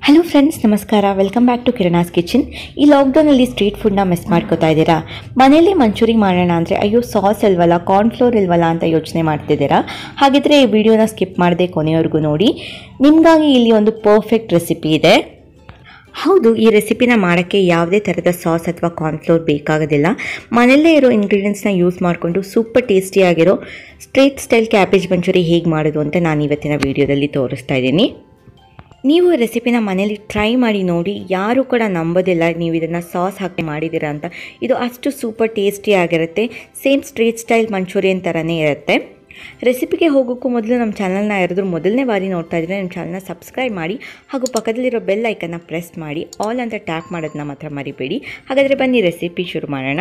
hello friends ನಮಸ್ಕಾರ welcome back to Kirana's kitchen ಈ ಲಾಕ್ಡೌನಲ್ಲಿ ಸ್ಟ್ರೀಟ್ ಫುಡ್ನ ಮಿಸ್ ಮಾಡ್ಕೋತಾ ಇದ್ದೀರಾ ಮನೇಲಿ ಮಂಚೂರಿ ಮಾಡೋಣ ಅಂದರೆ ಅಯ್ಯೋ ಸಾಸ್ ಇಲ್ವಲ್ಲ ಕಾರ್ನ್ಫ್ಲೋರ್ ಇಲ್ವಲ್ಲ ಅಂತ ಯೋಚನೆ ಮಾಡ್ತಿದ್ದೀರಾ ಹಾಗಿದ್ರೆ ಈ ವಿಡಿಯೋನ ಸ್ಕಿಪ್ ಮಾಡದೆ ಕೊನೆಯವರೆಗೂ ನೋಡಿ ನಿಮಗಾಗಿ ಇಲ್ಲಿ ಒಂದು ಪರ್ಫೆಕ್ಟ್ ರೆಸಿಪಿ ಇದೆ ಹೌದು ಈ ರೆಸಿಪಿನ ಮಾಡೋಕ್ಕೆ ಯಾವುದೇ ಥರದ ಸಾಸ್ ಅಥವಾ ಕಾರ್ನ್ಫ್ಲೋರ್ ಬೇಕಾಗೋದಿಲ್ಲ ಮನೆಯಲ್ಲೇ ಇರೋ ಇಂಗ್ರೀಡಿಯೆಂಟ್ಸ್ನ ಯೂಸ್ ಮಾಡಿಕೊಂಡು ಸೂಪರ್ ಟೇಸ್ಟಿಯಾಗಿರೋ ಸ್ಟ್ರೀಟ್ ಸ್ಟೈಲ್ ಕ್ಯಾಬೇಜ್ ಮಂಚೂರಿ ಹೇಗೆ ಮಾಡೋದು ಅಂತ ನಾನು ಇವತ್ತಿನ ವಿಡಿಯೋದಲ್ಲಿ ತೋರಿಸ್ತಾ ಇದ್ದೀನಿ ನೀವು ಈ ರೆಸಿಪಿನ ಮನೇಲಿ ಟ್ರೈ ಮಾಡಿ ನೋಡಿ ಯಾರೂ ಕೂಡ ನಂಬೋದಿಲ್ಲ ನೀವು ಇದನ್ನು ಸಾಸ್ ಹಾಕಿ ಮಾಡಿದ್ದೀರಾ ಅಂತ ಇದು ಅಷ್ಟು ಸೂಪರ್ ಟೇಸ್ಟಿ ಆಗಿರುತ್ತೆ ಸೇಮ್ ಸ್ಟ್ರೀಟ್ ಸ್ಟೈಲ್ ಮಂಚೂರಿಯನ್ ಥರನೇ ಇರುತ್ತೆ ರೆಸಿಪಿಗೆ ಹೋಗೋಕ್ಕೂ ಮೊದಲು ನಮ್ಮ ಚಾನಲ್ನ ಯಾರಾದರೂ ಮೊದಲನೇ ಬಾರಿ ನೋಡ್ತಾ ಇದ್ದರೆ ನಮ್ಮ ಚಾನಲ್ನ ಸಬ್ಸ್ಕ್ರೈಬ್ ಮಾಡಿ ಹಾಗೂ ಪಕ್ಕದಲ್ಲಿರೋ ಬೆಲ್ ಐಕನ್ನ ಪ್ರೆಸ್ ಮಾಡಿ ಆಲ್ ಅಂತ ಟ್ಯಾಪ್ ಮಾಡೋದನ್ನ ಮಾತ್ರ ಮರಿಬೇಡಿ ಹಾಗಾದರೆ ಬನ್ನಿ ರೆಸಿಪಿ ಶುರು ಮಾಡೋಣ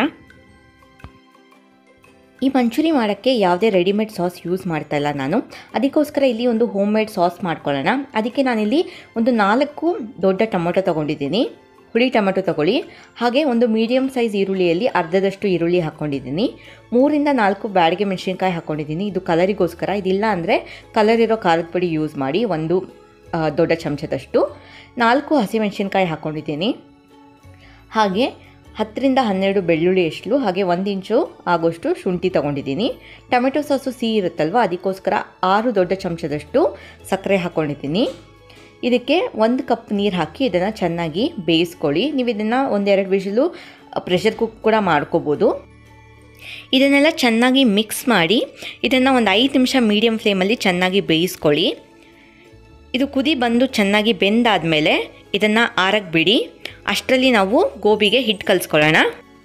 ಈ ಮಂಚೂರಿ ಮಾಡೋಕ್ಕೆ ಯಾವುದೇ ರೆಡಿಮೇಡ್ ಸಾಸ್ ಯೂಸ್ ಮಾಡ್ತಾ ಇಲ್ಲ ನಾನು ಅದಕ್ಕೋಸ್ಕರ ಇಲ್ಲಿ ಒಂದು ಹೋಮ್ ಮೇಡ್ ಸಾಸ್ ಮಾಡ್ಕೊಳ್ಳೋಣ ಅದಕ್ಕೆ ನಾನಿಲ್ಲಿ ಒಂದು ನಾಲ್ಕು ದೊಡ್ಡ ಟೊಮೊಟೊ ತೊಗೊಂಡಿದ್ದೀನಿ ಹುಳಿ ಟೊಮೆಟೊ ತೊಗೊಳ್ಳಿ ಹಾಗೆ ಒಂದು ಮೀಡಿಯಮ್ ಸೈಜ್ ಈರುಳ್ಳಿಯಲ್ಲಿ ಅರ್ಧದಷ್ಟು ಈರುಳ್ಳಿ ಹಾಕ್ಕೊಂಡಿದ್ದೀನಿ ಮೂರಿಂದ ನಾಲ್ಕು ಬ್ಯಾಡಿಗೆ ಮೆಣಸಿನ್ಕಾಯಿ ಹಾಕ್ಕೊಂಡಿದ್ದೀನಿ ಇದು ಕಲರಿಗೋಸ್ಕರ ಇದಿಲ್ಲ ಅಂದರೆ ಕಲರ್ ಇರೋ ಖಾರದ ಪುಡಿ ಯೂಸ್ ಮಾಡಿ ಒಂದು ಆ, ದೊಡ್ಡ ಚಮಚದಷ್ಟು ನಾಲ್ಕು ಹಸಿಮೆಣಸಿನ್ಕಾಯಿ ಹಾಕ್ಕೊಂಡಿದ್ದೀನಿ ಹಾಗೆ ಹತ್ತರಿಂದ ಹನ್ನೆರಡು ಬೆಳ್ಳುಳ್ಳಿ ಎಷ್ಟಲು ಹಾಗೆ ಒಂದು ಇಂಚು ಆಗೋಷ್ಟು ಶುಂಠಿ ತೊಗೊಂಡಿದ್ದೀನಿ ಟೊಮೆಟೊ ಸಾಸು ಸಿಹಿ ಇರುತ್ತಲ್ವ ಅದಕ್ಕೋಸ್ಕರ ಆರು ದೊಡ್ಡ ಚಮಚದಷ್ಟು ಸಕ್ಕರೆ ಹಾಕ್ಕೊಂಡಿದ್ದೀನಿ ಇದಕ್ಕೆ ಒಂದು ಕಪ್ ನೀರು ಹಾಕಿ ಇದನ್ನು ಚೆನ್ನಾಗಿ ಬೇಯಿಸ್ಕೊಳ್ಳಿ ನೀವು ಇದನ್ನು ಒಂದೆರಡು ವಿಷಲು ಪ್ರೆಷರ್ ಕುಕ್ ಕೂಡ ಮಾಡ್ಕೋಬೋದು ಇದನ್ನೆಲ್ಲ ಚೆನ್ನಾಗಿ ಮಿಕ್ಸ್ ಮಾಡಿ ಇದನ್ನು ಒಂದು ಐದು ನಿಮಿಷ ಮೀಡಿಯಮ್ ಫ್ಲೇಮಲ್ಲಿ ಚೆನ್ನಾಗಿ ಬೇಯಿಸ್ಕೊಳ್ಳಿ ಇದು ಕುದಿ ಬಂದು ಚೆನ್ನಾಗಿ ಬೆಂದಾದಮೇಲೆ ಇದನ್ನು ಆರಕ್ಕೆ ಬಿಡಿ ಅಷ್ಟರಲ್ಲಿ ನಾವು ಗೋಬಿಗೆ ಹಿಟ್ಟು ಕಲಿಸ್ಕೊಳ್ಳೋಣ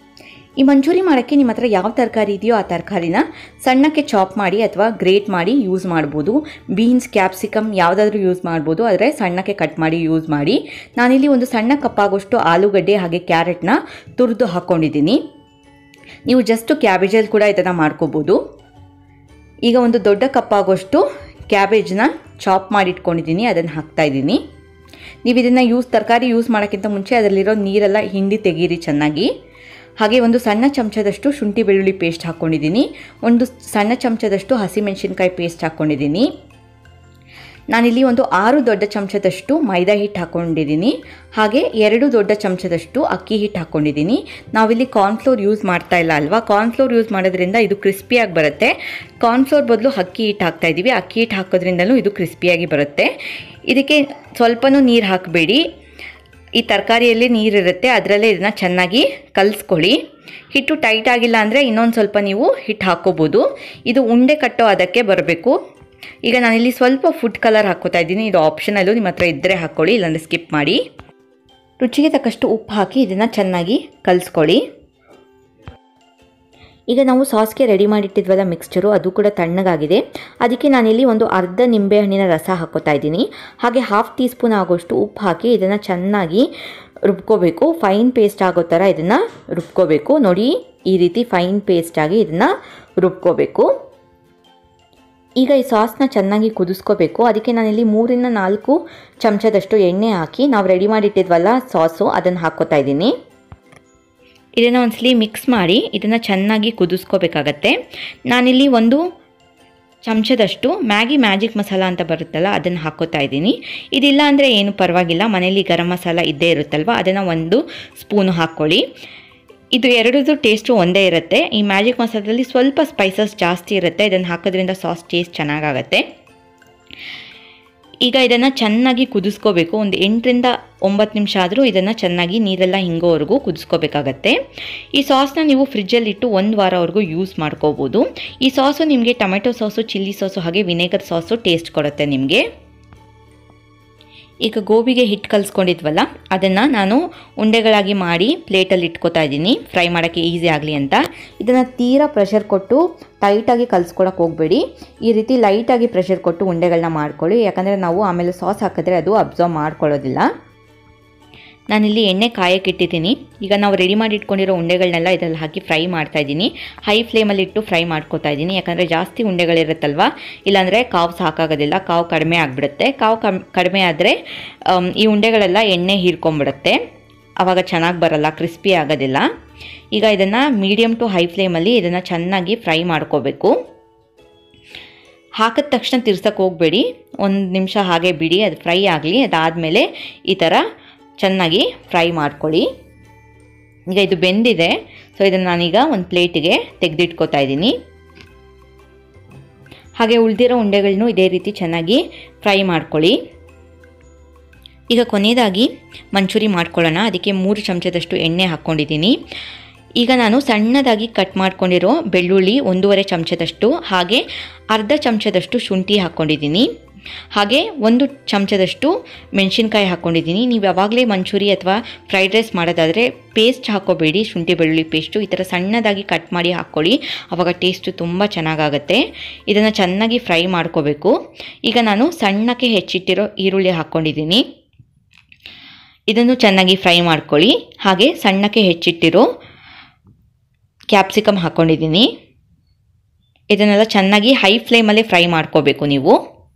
ಈ ಮಂಚೂರಿ ಮಾಡೋಕ್ಕೆ ನಿಮ್ಮ ಹತ್ರ ಯಾವ ತರಕಾರಿ ಇದೆಯೋ ಆ ತರಕಾರಿನ ಸಣ್ಣಕ್ಕೆ ಚಾಪ್ ಮಾಡಿ ಅಥವಾ ಗ್ರೇಟ್ ಮಾಡಿ ಯೂಸ್ ಮಾಡ್ಬೋದು ಬೀನ್ಸ್ ಕ್ಯಾಪ್ಸಿಕಮ್ ಯಾವುದಾದ್ರೂ ಯೂಸ್ ಮಾಡ್ಬೋದು ಆದರೆ ಸಣ್ಣಕ್ಕೆ ಕಟ್ ಮಾಡಿ ಯೂಸ್ ಮಾಡಿ ನಾನಿಲ್ಲಿ ಒಂದು ಸಣ್ಣ ಕಪ್ಪಾಗೋಷ್ಟು ಆಲೂಗಡ್ಡೆ ಹಾಗೆ ಕ್ಯಾರೆಟ್ನ ತುರಿದು ಹಾಕ್ಕೊಂಡಿದ್ದೀನಿ ನೀವು ಜಸ್ಟು ಕ್ಯಾಬೇಜಲ್ಲಿ ಕೂಡ ಇದನ್ನು ಮಾಡ್ಕೋಬೋದು ಈಗ ಒಂದು ದೊಡ್ಡ ಕಪ್ಪಾಗೋಷ್ಟು ಕ್ಯಾಬೇಜ್ನ ಚಾಪ್ ಮಾಡಿ ಇಟ್ಕೊಂಡಿದ್ದೀನಿ ಅದನ್ನು ಹಾಕ್ತಾ ಇದ್ದೀನಿ ನೀವು ಇದನ್ನು ಯೂಸ್ ತರಕಾರಿ ಯೂಸ್ ಮಾಡೋಕ್ಕಿಂತ ಮುಂಚೆ ಅದರಲ್ಲಿರೋ ನೀರೆಲ್ಲ ಹಿಂಡಿ ತೆಗೀರಿ ಚೆನ್ನಾಗಿ ಹಾಗೆ ಒಂದು ಸಣ್ಣ ಚಮಚದಷ್ಟು ಶುಂಠಿ ಬೆಳ್ಳುಳ್ಳಿ ಪೇಸ್ಟ್ ಹಾಕ್ಕೊಂಡಿದ್ದೀನಿ ಒಂದು ಸಣ್ಣ ಚಮಚದಷ್ಟು ಹಸಿಮೆಣಸಿನ್ಕಾಯಿ ಪೇಸ್ಟ್ ಹಾಕ್ಕೊಂಡಿದ್ದೀನಿ ನಾನಿಲ್ಲಿ ಒಂದು ಆರು ದೊಡ್ಡ ಚಮಚದಷ್ಟು ಮೈದಾ ಹಿಟ್ಟು ಹಾಕ್ಕೊಂಡಿದ್ದೀನಿ ಹಾಗೆ ಎರಡು ದೊಡ್ಡ ಚಮಚದಷ್ಟು ಅಕ್ಕಿ ಹಿಟ್ಟು ಹಾಕ್ಕೊಂಡಿದ್ದೀನಿ ನಾವಿಲ್ಲಿ ಕಾರ್ನ್ಫ್ಲೋರ್ ಯೂಸ್ ಮಾಡ್ತಾ ಇಲ್ಲ ಅಲ್ವಾ ಕಾರ್ನ್ಫ್ಲೋರ್ ಯೂಸ್ ಮಾಡೋದ್ರಿಂದ ಇದು ಕ್ರಿಸ್ಪಿಯಾಗಿ ಬರುತ್ತೆ ಕಾರ್ನ್ಫ್ಲೋರ್ ಬದಲು ಅಕ್ಕಿ ಹಿಟ್ಟು ಹಾಕ್ತಾ ಇದ್ದೀವಿ ಅಕ್ಕಿ ಹಿಟ್ಟು ಹಾಕೋದ್ರಿಂದಲೂ ಇದು ಕ್ರಿಸ್ಪಿಯಾಗಿ ಬರುತ್ತೆ ಇದಕ್ಕೆ ಸ್ವಲ್ಪನೂ ನೀರು ಹಾಕಬೇಡಿ ಈ ತರಕಾರಿಯಲ್ಲಿ ನೀರಿರುತ್ತೆ ಅದರಲ್ಲೇ ಇದನ್ನು ಚೆನ್ನಾಗಿ ಕಲಿಸ್ಕೊಳ್ಳಿ ಹಿಟ್ಟು ಟೈಟ್ ಆಗಿಲ್ಲ ಅಂದರೆ ಇನ್ನೊಂದು ಸ್ವಲ್ಪ ನೀವು ಹಿಟ್ಟು ಹಾಕ್ಕೋಬೋದು ಇದು ಉಂಡೆ ಕಟ್ಟೋ ಅದಕ್ಕೆ ಬರಬೇಕು ಈಗ ನಾನಿಲ್ಲಿ ಸ್ವಲ್ಪ ಫುಡ್ ಕಲರ್ ಹಾಕ್ಕೋತಾ ಇದ್ದೀನಿ ಇದು ಆಪ್ಷನಲ್ಲು ನಿಮ್ಮ ಹತ್ರ ಇದ್ದರೆ ಹಾಕ್ಕೊಳ್ಳಿ ಇಲ್ಲಾಂದರೆ ಸ್ಕಿಪ್ ಮಾಡಿ ರುಚಿಗೆ ತಕ್ಕಷ್ಟು ಉಪ್ಪು ಹಾಕಿ ಇದನ್ನು ಚೆನ್ನಾಗಿ ಕಲಿಸ್ಕೊಳ್ಳಿ ಈಗ ನಾವು ಸಾಸ್ಗೆ ರೆಡಿ ಮಾಡಿಟ್ಟಿದ್ವಲ್ಲ ಮಿಕ್ಸ್ಚರು ಅದು ಕೂಡ ತಣ್ಣಗಾಗಿದೆ ಅದಕ್ಕೆ ನಾನಿಲ್ಲಿ ಒಂದು ಅರ್ಧ ನಿಂಬೆಹಣ್ಣಿನ ರಸ ಹಾಕ್ಕೋತಾ ಇದ್ದೀನಿ ಹಾಗೆ ಹಾಫ್ ಟೀ ಸ್ಪೂನ್ ಆಗೋಷ್ಟು ಉಪ್ಪು ಹಾಕಿ ಇದನ್ನು ಚೆನ್ನಾಗಿ ರುಬ್ಕೋಬೇಕು ಫೈನ್ ಪೇಸ್ಟ್ ಆಗೋ ಥರ ಇದನ್ನು ರುಬ್ಕೋಬೇಕು ನೋಡಿ ಈ ರೀತಿ ಫೈನ್ ಪೇಸ್ಟಾಗಿ ಇದನ್ನು ರುಬ್ಕೋಬೇಕು ಈಗ ಈ ಸಾಸ್ನ ಚೆನ್ನಾಗಿ ಕುದಿಸ್ಕೋಬೇಕು ಅದಕ್ಕೆ ನಾನಿಲ್ಲಿ ಮೂರಿಂದ ನಾಲ್ಕು ಚಮಚದಷ್ಟು ಎಣ್ಣೆ ಹಾಕಿ ನಾವು ರೆಡಿ ಮಾಡಿಟ್ಟಿದ್ವಲ್ಲ ಸಾಸು ಅದನ್ನು ಹಾಕ್ಕೋತಾ ಇದ್ದೀನಿ ಇದನ್ನು ಒಂದ್ಸಲಿ ಮಿಕ್ಸ್ ಮಾಡಿ ಇದನ್ನು ಚೆನ್ನಾಗಿ ಕುದಿಸ್ಕೋಬೇಕಾಗತ್ತೆ ನಾನಿಲ್ಲಿ ಒಂದು ಚಮಚದಷ್ಟು ಮ್ಯಾಗಿ ಮ್ಯಾಜಿಕ್ ಮಸಾಲ ಅಂತ ಬರುತ್ತಲ್ಲ ಅದನ್ನು ಹಾಕ್ಕೋತಾ ಇದ್ದೀನಿ ಇದಿಲ್ಲ ಅಂದರೆ ಏನು ಪರವಾಗಿಲ್ಲ ಮನೇಲಿ ಗರಂ ಮಸಾಲ ಇದ್ದೇ ಇರುತ್ತಲ್ವ ಅದನ್ನು ಒಂದು ಸ್ಪೂನು ಹಾಕ್ಕೊಳ್ಳಿ ಇದು ಎರಡದು ಟೇಸ್ಟು ಒಂದೇ ಇರುತ್ತೆ ಈ ಮ್ಯಾಜಿಕ್ ಮಸಾಲದಲ್ಲಿ ಸ್ವಲ್ಪ ಸ್ಪೈಸಸ್ ಜಾಸ್ತಿ ಇರುತ್ತೆ ಇದನ್ನು ಹಾಕೋದ್ರಿಂದ ಸಾಸ್ ಟೇಸ್ಟ್ ಚೆನ್ನಾಗಾಗತ್ತೆ ಈಗ ಇದನ್ನು ಚೆನ್ನಾಗಿ ಕುದಿಸ್ಕೋಬೇಕು ಒಂದು ಎಂಟರಿಂದ ಒಂಬತ್ತು ನಿಮಿಷ ಆದರೂ ಇದನ್ನು ಚೆನ್ನಾಗಿ ನೀರೆಲ್ಲ ಹಿಂಗೋವರೆಗೂ ಕುದಿಸ್ಕೋಬೇಕಾಗತ್ತೆ ಈ ಸಾಸ್ನ ನೀವು ಫ್ರಿಜ್ಜಲ್ಲಿಟ್ಟು ಒಂದು ವಾರವರೆಗೂ ಯೂಸ್ ಮಾಡ್ಕೋಬೋದು ಈ ಸಾಸು ನಿಮಗೆ ಟೊಮೆಟೊ ಸಾಸು ಚಿಲ್ಲಿ ಸಾಸು ಹಾಗೆ ವಿನೆಗರ್ ಸಾಸು ಟೇಸ್ಟ್ ಕೊಡುತ್ತೆ ನಿಮಗೆ ಈಗ ಗೋಬಿಗೆ ಹಿಟ್ಟು ಕಲಿಸ್ಕೊಂಡಿದ್ವಲ್ಲ ಅದನ್ನು ನಾನು ಉಂಡೆಗಳಾಗಿ ಮಾಡಿ ಪ್ಲೇಟಲ್ಲಿ ಇಟ್ಕೋತಾ ಇದ್ದೀನಿ ಫ್ರೈ ಮಾಡೋಕ್ಕೆ ಈಸಿ ಆಗಲಿ ಅಂತ ಇದನ್ನು ತೀರಾ ಪ್ರೆಷರ್ ಕೊಟ್ಟು ಟೈಟಾಗಿ ಕಲಿಸ್ಕೊಳಕ್ಕೆ ಹೋಗಬೇಡಿ ಈ ರೀತಿ ಲೈಟಾಗಿ ಪ್ರೆಷರ್ ಕೊಟ್ಟು ಉಂಡೆಗಳನ್ನ ಮಾಡ್ಕೊಳ್ಳಿ ಯಾಕಂದರೆ ನಾವು ಆಮೇಲೆ ಸಾಸ್ ಹಾಕಿದ್ರೆ ಅದು ಅಬ್ಸರ್ವ್ ಮಾಡ್ಕೊಳ್ಳೋದಿಲ್ಲ ನಾನಿಲ್ಲಿ ಎಣ್ಣೆ ಕಾಯಕ್ಕೆ ಇಟ್ಟಿದ್ದೀನಿ ಈಗ ನಾವು ರೆಡಿ ಮಾಡಿ ಇಟ್ಕೊಂಡಿರೋ ಉಂಡೆಗಳನ್ನೆಲ್ಲ ಇದರಲ್ಲಿ ಹಾಕಿ ಫ್ರೈ ಮಾಡ್ತಾ ಇದ್ದೀನಿ ಹೈ ಫ್ಲೇಮಲ್ಲಿ ಇಟ್ಟು ಫ್ರೈ ಮಾಡ್ಕೋತಾ ಇದ್ದೀನಿ ಯಾಕಂದರೆ ಜಾಸ್ತಿ ಉಂಡೆಗಳಿರುತ್ತಲ್ವ ಇಲ್ಲಾಂದರೆ ಕಾವು ಸಾಕಾಗೋದಿಲ್ಲ ಕಾವು ಕಡಿಮೆ ಆಗಿಬಿಡುತ್ತೆ ಕಾವು ಕಮ್ ಕಡಿಮೆ ಆದರೆ ಈ ಉಂಡೆಗಳೆಲ್ಲ ಎಣ್ಣೆ ಹೀರ್ಕೊಂಬಿಡುತ್ತೆ ಆವಾಗ ಚೆನ್ನಾಗಿ ಬರಲ್ಲ ಕ್ರಿಸ್ಪಿ ಆಗೋದಿಲ್ಲ ಈಗ ಇದನ್ನು ಮೀಡಿಯಮ್ ಟು ಹೈ ಫ್ಲೇಮಲ್ಲಿ ಇದನ್ನು ಚೆನ್ನಾಗಿ ಫ್ರೈ ಮಾಡ್ಕೋಬೇಕು ಹಾಕಿದ ತಕ್ಷಣ ತಿರ್ಸಕ್ಕೆ ಹೋಗಬೇಡಿ ಒಂದು ನಿಮಿಷ ಹಾಗೆ ಬಿಡಿ ಅದು ಫ್ರೈ ಆಗಲಿ ಅದಾದಮೇಲೆ ಈ ಥರ ಚೆನ್ನಾಗಿ ಫ್ರೈ ಮಾಡ್ಕೊಳ್ಳಿ ಈಗ ಇದು ಬೆಂದಿದೆ ಸೊ ಇದನ್ನು ನಾನೀಗ ಒಂದು ಪ್ಲೇಟಿಗೆ ತೆಗೆದಿಟ್ಕೋತಾ ಇದ್ದೀನಿ ಹಾಗೆ ಉಳಿದಿರೋ ಉಂಡೆಗಳನ್ನೂ ಇದೇ ರೀತಿ ಚೆನ್ನಾಗಿ ಫ್ರೈ ಮಾಡ್ಕೊಳ್ಳಿ ಈಗ ಕೊನೆಯದಾಗಿ ಮಂಚೂರಿ ಮಾಡ್ಕೊಳ್ಳೋಣ ಅದಕ್ಕೆ ಮೂರು ಚಮಚದಷ್ಟು ಎಣ್ಣೆ ಹಾಕ್ಕೊಂಡಿದ್ದೀನಿ ಈಗ ನಾನು ಸಣ್ಣದಾಗಿ ಕಟ್ ಮಾಡ್ಕೊಂಡಿರೋ ಬೆಳ್ಳುಳ್ಳಿ ಒಂದೂವರೆ ಚಮಚದಷ್ಟು ಹಾಗೆ ಅರ್ಧ ಚಮಚದಷ್ಟು ಶುಂಠಿ ಹಾಕ್ಕೊಂಡಿದ್ದೀನಿ ಹಾಗೆ ಒಂದು ಚಮಚದಷ್ಟು ಮೆಣಸಿನ್ಕಾಯಿ ಹಾಕ್ಕೊಂಡಿದ್ದೀನಿ ನೀವು ಯಾವಾಗಲೇ ಮಂಚೂರಿ ಅಥವಾ ಫ್ರೈಡ್ ರೈಸ್ ಮಾಡೋದಾದರೆ ಪೇಸ್ಟ್ ಹಾಕ್ಕೋಬೇಡಿ ಶುಂಠಿ ಬೆಳ್ಳುಳ್ಳಿ ಪೇಸ್ಟು ಈ ಥರ ಸಣ್ಣದಾಗಿ ಕಟ್ ಮಾಡಿ ಹಾಕ್ಕೊಳ್ಳಿ ಆವಾಗ ಟೇಸ್ಟು ತುಂಬ ಚೆನ್ನಾಗಾಗುತ್ತೆ ಇದನ್ನು ಚೆನ್ನಾಗಿ ಫ್ರೈ ಮಾಡ್ಕೋಬೇಕು ಈಗ ನಾನು ಸಣ್ಣಕ್ಕೆ ಹೆಚ್ಚಿಟ್ಟಿರೋ ಈರುಳ್ಳಿ ಹಾಕ್ಕೊಂಡಿದ್ದೀನಿ ಇದನ್ನು ಚೆನ್ನಾಗಿ ಫ್ರೈ ಮಾಡ್ಕೊಳ್ಳಿ ಹಾಗೆ ಸಣ್ಣಕ್ಕೆ ಹೆಚ್ಚಿಟ್ಟಿರೋ ಕ್ಯಾಪ್ಸಿಕಮ್ ಹಾಕ್ಕೊಂಡಿದ್ದೀನಿ ಇದನ್ನೆಲ್ಲ ಚೆನ್ನಾಗಿ ಹೈ ಫ್ಲೇಮಲ್ಲೇ ಫ್ರೈ ಮಾಡ್ಕೋಬೇಕು ನೀವು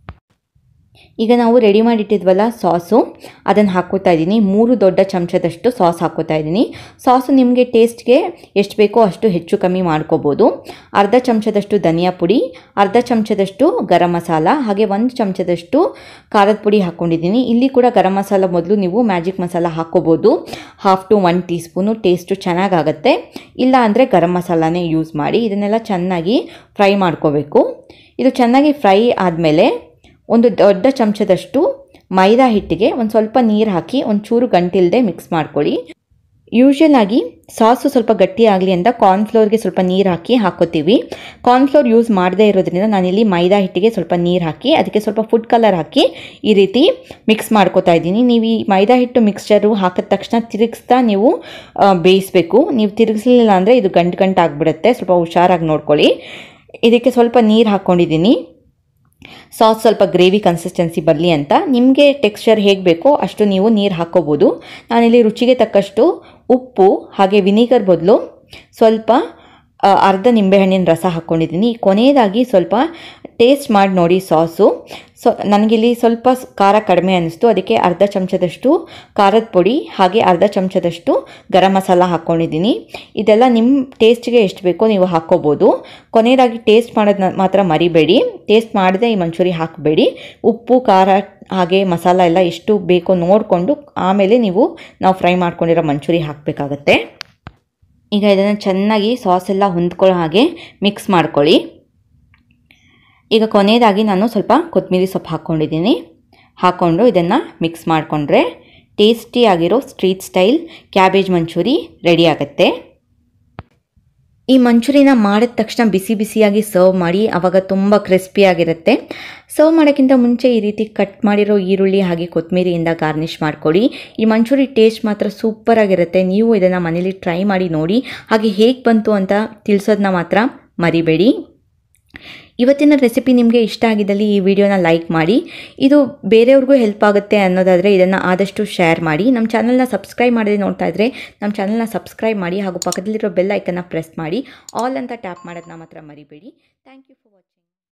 ಈಗ ನಾವು ರೆಡಿ ಮಾಡಿಟ್ಟಿದ್ವಲ್ಲ ಸಾಸು ಅದನ್ನು ಹಾಕ್ಕೋತಾ ಇದ್ದೀನಿ ಮೂರು ದೊಡ್ಡ ಚಮಚದಷ್ಟು ಸಾಸ್ ಹಾಕ್ಕೋತಾ ಇದ್ದೀನಿ ಸಾಸು ನಿಮಗೆ ಟೇಸ್ಟ್ಗೆ ಎಷ್ಟು ಬೇಕೋ ಅಷ್ಟು ಹೆಚ್ಚು ಕಮ್ಮಿ ಮಾಡ್ಕೋಬೋದು ಅರ್ಧ ಚಮಚದಷ್ಟು ಧನಿಯಾ ಪುಡಿ ಅರ್ಧ ಚಮಚದಷ್ಟು ಗರಂ ಮಸಾಲ ಹಾಗೆ ಒಂದು ಚಮಚದಷ್ಟು ಖಾರದ ಪುಡಿ ಹಾಕ್ಕೊಂಡಿದ್ದೀನಿ ಇಲ್ಲಿ ಕೂಡ ಗರಂ ಮಸಾಲ ಮೊದಲು ನೀವು ಮ್ಯಾಜಿಕ್ ಮಸಾಲ ಹಾಕ್ಕೋಬೋದು half to one teaspoon taste ಚೆನ್ನಾಗಾಗತ್ತೆ ಇಲ್ಲ ಅಂದರೆ ಗರಂ ಮಸಾಲಾನೇ ಯೂಸ್ ಮಾಡಿ ಇದನ್ನೆಲ್ಲ ಚೆನ್ನಾಗಿ ಫ್ರೈ ಮಾಡ್ಕೋಬೇಕು ಇದು ಚೆನ್ನಾಗಿ ಫ್ರೈ ಆದಮೇಲೆ ಒಂದು ದೊಡ್ಡ ಚಮಚದಷ್ಟು ಮೈದಾ ಹಿಟ್ಟಿಗೆ ಒಂದು ಸ್ವಲ್ಪ ನೀರು ಹಾಕಿ ಒಂದು ಚೂರು ಗಂಟಿಲ್ಲದೆ ಮಿಕ್ಸ್ ಮಾಡ್ಕೊಳ್ಳಿ ಯೂಶ್ವಲ್ ಆಗಿ ಸಾಸು ಸ್ವಲ್ಪ ಗಟ್ಟಿ ಆಗಲಿ ಅಂತ ಕಾರ್ನ್ಫ್ಲೋರ್ಗೆ ಸ್ವಲ್ಪ ನೀರು ಹಾಕಿ ಹಾಕೋತೀವಿ ಕಾರ್ನ್ಫ್ಲೋರ್ ಯೂಸ್ ಮಾಡದೇ ಇರೋದ್ರಿಂದ ನಾನಿಲ್ಲಿ ಮೈದಾ ಹಿಟ್ಟಿಗೆ ಸ್ವಲ್ಪ ನೀರು ಹಾಕಿ ಅದಕ್ಕೆ ಸ್ವಲ್ಪ ಫುಡ್ ಕಲರ್ ಹಾಕಿ ಈ ರೀತಿ ಮಿಕ್ಸ್ ಮಾಡ್ಕೋತಾ ಇದ್ದೀನಿ ನೀವು ಈ ಮೈದಾ ಹಿಟ್ಟು ಮಿಕ್ಸ್ಚರು ಹಾಕಿದ ತಕ್ಷಣ ತಿರುಗಿಸ್ತಾ ನೀವು ಬೇಯಿಸಬೇಕು ನೀವು ತಿರುಗಿಸ್ಲಿಲ್ಲ ಅಂದರೆ ಇದು ಗಂಟು ಗಂಟು ಆಗಿಬಿಡುತ್ತೆ ಸ್ವಲ್ಪ ಹುಷಾರಾಗಿ ನೋಡ್ಕೊಳ್ಳಿ ಇದಕ್ಕೆ ಸ್ವಲ್ಪ ನೀರು ಹಾಕ್ಕೊಂಡಿದ್ದೀನಿ ಸಾಸ್ ಸ್ವಲ್ಪ ಗ್ರೇವಿ ಕನ್ಸಿಸ್ಟೆನ್ಸಿ ಬರಲಿ ಅಂತ ನಿಮಗೆ ಟೆಕ್ಸ್ಚರ್ ಹೇಗೆ ಬೇಕೋ ಅಷ್ಟು ನೀವು ನೀರು ಹಾಕ್ಕೋಬೋದು ನಾನಿಲ್ಲಿ ರುಚಿಗೆ ತಕ್ಕಷ್ಟು ಉಪ್ಪು ಹಾಗೆ ವಿನಿಗರ್ ಬದಲು ಸ್ವಲ್ಪ ಅರ್ಧ ನಿಂಬೆಹಣ್ಣಿನ ರಸ ಹಾಕ್ಕೊಂಡಿದ್ದೀನಿ ಕೊನೆಯದಾಗಿ ಸ್ವಲ್ಪ ಟೇಸ್ಟ್ ಮಾಡಿ ನೋಡಿ ಸಾಸು ಸೊ ನನಗಿಲ್ಲಿ ಸ್ವಲ್ಪ ಖಾರ ಕಡಿಮೆ ಅನ್ನಿಸ್ತು ಅದಕ್ಕೆ ಅರ್ಧ ಚಮಚದಷ್ಟು ಖಾರದ ಪುಡಿ ಹಾಗೆ ಅರ್ಧ ಚಮಚದಷ್ಟು ಗರಂ ಮಸಾಲ ಹಾಕ್ಕೊಂಡಿದ್ದೀನಿ ಇದೆಲ್ಲ ನಿಮ್ಮ ಟೇಸ್ಟ್ಗೆ ಎಷ್ಟು ಬೇಕೋ ನೀವು ಹಾಕ್ಕೋಬೋದು ಕೊನೆಯದಾಗಿ ಟೇಸ್ಟ್ ಮಾಡೋದನ್ನ ಮಾತ್ರ ಮರಿಬೇಡಿ ಟೇಸ್ಟ್ ಮಾಡದೆ ಈ ಮಂಚೂರಿ ಹಾಕಬೇಡಿ ಉಪ್ಪು ಖಾರ ಹಾಗೆ ಮಸಾಲ ಎಲ್ಲ ಎಷ್ಟು ಬೇಕೋ ನೋಡಿಕೊಂಡು ಆಮೇಲೆ ನೀವು ನಾವು ಫ್ರೈ ಮಾಡ್ಕೊಂಡಿರೋ ಮಂಚೂರಿ ಹಾಕಬೇಕಾಗತ್ತೆ ಈಗ ಇದನ್ನು ಚೆನ್ನಾಗಿ ಸಾಸ್ ಎಲ್ಲ ಹೊಂದ್ಕೊಳ್ಳೋ ಹಾಗೆ ಮಿಕ್ಸ್ ಮಾಡ್ಕೊಳ್ಳಿ ಈಗ ಕೊನೆಯದಾಗಿ ನಾನು ಸ್ವಲ್ಪ ಕೊತ್ತಂಬರಿ ಸೊಪ್ಪು ಹಾಕ್ಕೊಂಡಿದ್ದೀನಿ ಹಾಕ್ಕೊಂಡು ಇದನ್ನು ಮಿಕ್ಸ್ ಮಾಡಿಕೊಂಡ್ರೆ ಟೇಸ್ಟಿಯಾಗಿರೋ street style cabbage manchurian ready ಆಗುತ್ತೆ ಈ ಮಂಚೂರಿನ ಮಾಡಿದ ತಕ್ಷಣ ಬಿಸಿ ಬಿಸಿಯಾಗಿ ಸರ್ವ್ ಮಾಡಿ ಆವಾಗ ತುಂಬ ಕ್ರಿಸ್ಪಿಯಾಗಿರುತ್ತೆ ಸರ್ವ್ ಮಾಡೋಕ್ಕಿಂತ ಮುಂಚೆ ಈ ರೀತಿ ಕಟ್ ಮಾಡಿರೋ ಈರುಳ್ಳಿ ಹಾಗೆ ಕೊತ್ತಂಬರಿಯಿಂದ ಗಾರ್ನಿಷ್ ಮಾಡ್ಕೊಳ್ಳಿ ಈ ಮಂಚೂರಿ ಟೇಸ್ಟ್ ಮಾತ್ರ ಸೂಪರಾಗಿರುತ್ತೆ ನೀವು ಇದನ್ನು ಮನೇಲಿ ಟ್ರೈ ಮಾಡಿ ನೋಡಿ ಹಾಗೆ ಹೇಗೆ ಬಂತು ಅಂತ ತಿಳಿಸೋದನ್ನ ಮಾತ್ರ ಮರಿಬೇಡಿ ಇವತ್ತಿನ ರೆಸಿಪಿ ನಿಮಗೆ ಇಷ್ಟ ಆಗಿದ್ದಲ್ಲಿ ಈ ವಿಡಿಯೋನ ಲೈಕ್ ಮಾಡಿ ಇದು ಬೇರೆಯವ್ರಿಗೂ ಹೆಲ್ಪ್ ಆಗುತ್ತೆ ಅನ್ನೋದಾದರೆ ಇದನ್ನು ಆದಷ್ಟು ಶೇರ್ ಮಾಡಿ ನಮ್ಮ ಚಾನಲ್ನ ಸಬ್ಸ್ಕ್ರೈಬ್ ಮಾಡದೆ ನೋಡ್ತಾ ಇದ್ದರೆ ನಮ್ಮ ಚಾನಲ್ನ ಸಬ್ಸ್ಕ್ರೈಬ್ ಮಾಡಿ ಹಾಗೂ ಪಕ್ಕದಲ್ಲಿರೋ ಬೆಲ್ ಐಕನ್ನ ಪ್ರೆಸ್ ಮಾಡಿ ಆಲ್ ಅಂತ ಟ್ಯಾಪ್ ಮಾಡೋದನ್ನ ಮಾತ್ರ ಮರಿಬೇಡಿ ಥ್ಯಾಂಕ್ ಯು ಫಾರ್ ವಾಚಿಂಗ್